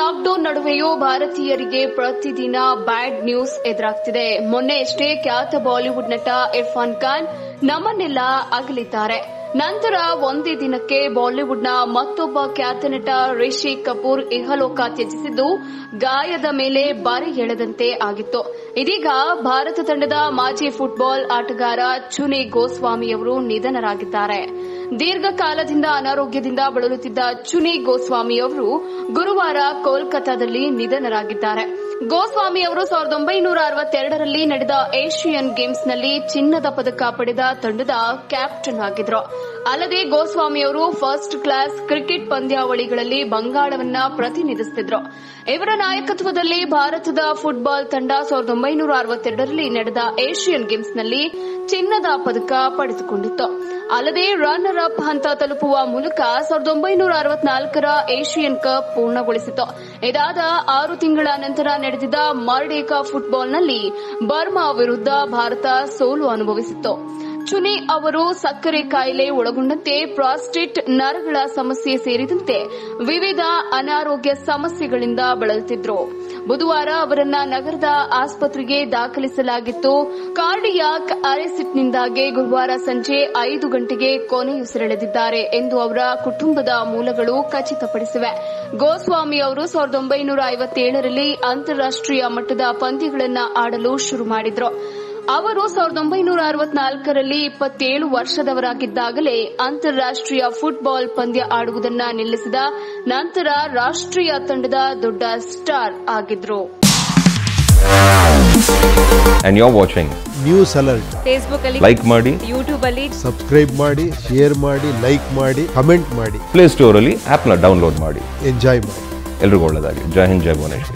Lockdown ನಡುವೆಯೂ ಭಾರತೀಯರಿಗೆ ಪ್ರತಿದಿನ ಬ್ಯಾಡ್ ನ್ಯೂಸ್ ಎದುರಾಗ್ತಿದೆ ಮೊನ್ನೆಯಷ್ಟೇ ಖ್ಯಾತ ಬಾಲಿವುಡ್ ನಟ ಇರ್ಫಾನ್ ಖಾನ್ ನಮ್ಮನ್ನೆಲ್ಲ ಅಗಲಿದ್ದಾರೆ ನಂತರ ಒಂದೇ ದಿನಕ್ಕೆ ಬಾಲಿವುಡ್ನ ಮತ್ತೊಬ್ಬ ಖ್ಯಾತ ನಟ ರಿಷಿ ಕಪೂರ್ ಇಹಲೋಕ ತ್ಯಜಿಸಿದ್ದು ಗಾಯದ ಮೇಲೆ ಬರೆ ಎಳೆದಂತೆ ಆಗಿತ್ತು ಇದೀಗ ಭಾರತ ತಂಡದ ಮಾಜಿ ಫುಟ್ಬಾಲ್ ಆಟಗಾರ ಚುನಿ ಗೋಸ್ವಾಮಿಯವರು ನಿಧನರಾಗಿದ್ದಾರೆ ದೀರ್ಘಕಾಲದಿಂದ ಅನಾರೋಗ್ಯದಿಂದ ಬಳಲುತ್ತಿದ್ದ ಚುನಿ ಗೋಸ್ವಾಮಿ ಅವರು ಗುರುವಾರ ಕೋಲ್ಕತಾದಲ್ಲಿ ನಿಧನರಾಗಿದ್ದಾರೆ ಗೋಸ್ವಾಮಿ ಅವರು ಸಾವಿರದ ಒಂಬೈನೂರ ಅರವತ್ತೆರಡರಲ್ಲಿ ನಡೆದ ಏಷಿಯನ್ ಗೇಮ್ಸ್ನಲ್ಲಿ ಚಿನ್ನದ ಪದಕ ಪಡೆದ ತಂಡದ ಕ್ಯಾಪ್ಟನ್ ಆಗಿದ್ರು ಅಲ್ಲದೆ ಗೋಸ್ವಾಮಿ ಅವರು ಫಸ್ಟ್ ಕ್ಲಾಸ್ ಕ್ರಿಕೆಟ್ ಪಂದ್ಯಾವಳಿಗಳಲ್ಲಿ ಬಂಗಾಳವನ್ನ ಪ್ರತಿನಿಧಿಸುತ್ತಿದ್ರು ಇವರ ನಾಯಕತ್ವದಲ್ಲಿ ಭಾರತದ ಫುಟ್ಬಾಲ್ ತಂಡ ಸಾವಿರದ ಒಂಬೈನೂರ ಅರವತ್ತೆರಡರಲ್ಲಿ ನಡೆದ ಏಷಿಯನ್ ಗೇಮ್ಸ್ನಲ್ಲಿ ಚಿನ್ನದ ಪದಕ ಪಡೆದುಕೊಂಡಿತ್ತು ಅಲ್ಲದೆ ರನ್ನರ್ ಅಪ್ ಹಂತ ತಲುಪುವ ಮೂಲಕ ಸಾವಿರದ ಒಂಬೈನೂರ ಅರವತ್ನಾಲ್ಕರ ಏಷಿಯನ್ ಕಪ್ ಪೂರ್ಣಗೊಳಿಸಿತು ಇದಾದ ಆರು ತಿಂಗಳ ನಂತರ ನಡೆದಿದ್ದ ಮರ್ಡೇಕಾ ಫುಟ್ಬಾಲ್ನಲ್ಲಿ ಬರ್ಮಾ ವಿರುದ್ಧ ಭಾರತ ಸೋಲು ಅನುಭವಿಸಿತ್ತು ಚುನಿ ಅವರು ಸಕ್ಕರೆ ಕಾಯಿಲೆ ಒಳಗೊಂಡಂತೆ ಪ್ರಾಸ್ಟೇಟ್ ನರಗಳ ಸಮಸ್ಯೆ ಸೇರಿದಂತೆ ವಿವಿಧ ಅನಾರೋಗ್ಯ ಸಮಸ್ಯೆಗಳಿಂದ ಬಳಲುತ್ತಿದ್ರು ಬುಧವಾರ ಅವರನ್ನ ನಗರದ ಆಸ್ಪತ್ರೆಗೆ ದಾಖಲಿಸಲಾಗಿತ್ತು ಕಾರ್ಡಿಯಾಕ್ ಅರೆಸಿಟ್ನಿಂದಾಗಿ ಗುರುವಾರ ಸಂಜೆ ಐದು ಗಂಟೆಗೆ ಕೊನೆಯುಸಿರೆಳೆದಿದ್ದಾರೆ ಎಂದು ಅವರ ಕುಟುಂಬದ ಮೂಲಗಳು ಖಚಿತಪಡಿಸಿವೆ ಗೋಸ್ವಾಮಿ ಅವರು ಸಾವಿರದ ಒಂಬೈನೂರ ಐವತ್ತೇಳರಲ್ಲಿ ಅಂತಾರಾಷ್ಟೀಯ ಮಟ್ಟದ ಪಂದ್ಯಗಳನ್ನು ಆಡಲು ಶುರು ಮಾಡಿದ್ರು ಅವರು ಸಾವಿರದ ಒಂಬೈನೂರ ಅರವತ್ನಾಲ್ಕರಲ್ಲಿ ಇಪ್ಪತ್ತೇಳು ವರ್ಷದವರಾಗಿದ್ದಾಗಲೇ ಅಂತಾರಾಷ್ಟೀಯ ಫುಟ್ಬಾಲ್ ಪಂದ್ಯ ಆಡುವುದನ್ನ ನಿಲ್ಲಿಸಿದ ನಂತರ ರಾಷ್ಟೀಯ ತಂಡದ ದೊಡ್ಡ ಸ್ಟಾರ್ ಆಗಿದ್ರು and you're watching. News alert Facebook ಅಲ್ಲಿ Like ಮಾಡಿ ಯೂಟ್ಯೂಬ್ ಅಲ್ಲಿ ಸಬ್ಸ್ಕ್ರೈಬ್ ಮಾಡಿ ಶೇರ್ ಮಾಡಿ ಲೈಕ್ ಮಾಡಿ ಕಮೆಂಟ್ ಮಾಡಿ ಪ್ಲೇ ಸ್ಟೋರಲ್ಲಿ ಆ್ಯಪ್ನ ಡೌನ್ಲೋಡ್ ಮಾಡಿ ಎಂಜಾಯ್ ಮಾಡಿ ಎಲ್ರಿಗೂ ಒಳ್ಳೆಯದಾಗಿ ಜೈ ಹಿಂದ್ ಜೈ ಭುವನೇಶ್ವರ್